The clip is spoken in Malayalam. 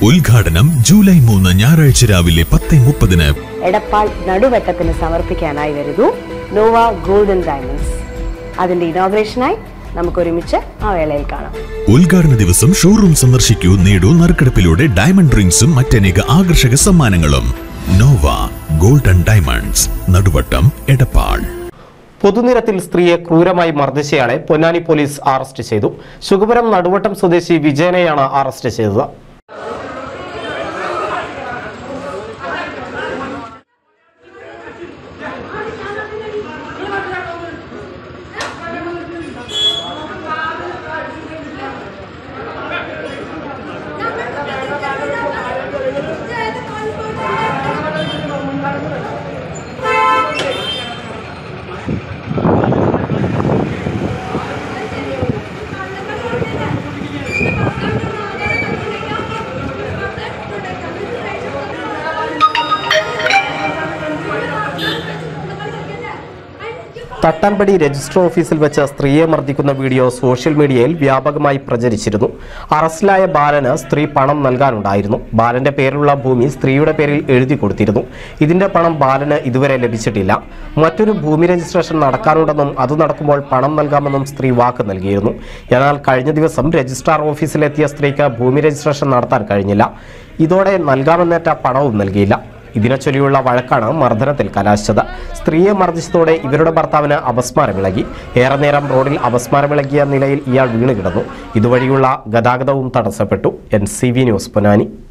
ഉദ്ഘാടനം ജൂലൈ മൂന്ന് ഞായറാഴ്ച രാവിലെ പത്ത് മുപ്പതിന് എടപ്പാൾ നടുവട്ടത്തിന് സമർപ്പിക്കാനായി വരുന്നു നോവ ഗോൾഡൻ ഡയമണ്ട്സ് അതിന്റെ ഇനോഗ്രേഷനായി നമുക്ക് ഒരുമിച്ച് ആ വേളയിൽ കാണാം ഉദ്ഘാടന ദിവസം ഷോറൂം സന്ദർശിക്കൂ നേടൂ നറുക്കെടുപ്പിലൂടെ ഡയമണ്ട് റിംഗ്സും മറ്റനേക ആകർഷക സമ്മാനങ്ങളും Nova golden diamonds Naduvattam Edappal പൊതുനിരത്തിൽ സ്ത്രീയെ ക്രൂരമായി മർദ്ദിച്ചയാളെ പൊന്നാനി പോലീസ് അറസ്റ്റ് ചെയ്തു ശുഗപുരം നടുവട്ടം സ്വദേശി വിജയനെയാണ് അറസ്റ്റ് ചെയ്തത് തട്ടാൻപടി രജിസ്റ്റർ ഓഫീസിൽ വെച്ച് സ്ത്രീയെ മർദ്ദിക്കുന്ന വീഡിയോ സോഷ്യൽ മീഡിയയിൽ വ്യാപകമായി പ്രചരിച്ചിരുന്നു അറസ്റ്റിലായ ബാലന് സ്ത്രീ പണം നൽകാനുണ്ടായിരുന്നു ബാലന്റെ പേരിലുള്ള ഭൂമി സ്ത്രീയുടെ പേരിൽ എഴുതി കൊടുത്തിരുന്നു ഇതിന്റെ പണം ബാലന് ഇതുവരെ ലഭിച്ചിട്ടില്ല മറ്റൊരു ഭൂമി രജിസ്ട്രേഷൻ നടക്കാനുണ്ടെന്നും അത് നടക്കുമ്പോൾ പണം നൽകാമെന്നും സ്ത്രീ വാക്ക് നൽകിയിരുന്നു എന്നാൽ കഴിഞ്ഞ ദിവസം രജിസ്ട്രാർ ഓഫീസിലെത്തിയ സ്ത്രീക്ക് ഭൂമി രജിസ്ട്രേഷൻ നടത്താൻ കഴിഞ്ഞില്ല ഇതോടെ നൽകാമെന്നേറ്റ പണവും നൽകിയില്ല ഇതിനെ ചൊല്ലിയുള്ള വഴക്കാണ് മർദ്ദനത്തിൽ കലാശിച്ചത് സ്ത്രീയെ മർദ്ദിച്ചതോടെ ഇവരുടെ ഭർത്താവിന് അപസ്മാരമിളകി ഏറെ നേരം റോഡിൽ അപസ്മാരമിളകിയ നിലയിൽ ഇയാൾ വീണ് കിടന്നു ഇതുവഴിയുള്ള ഗതാഗതവും തടസ്സപ്പെട്ടു N C V news Ponnani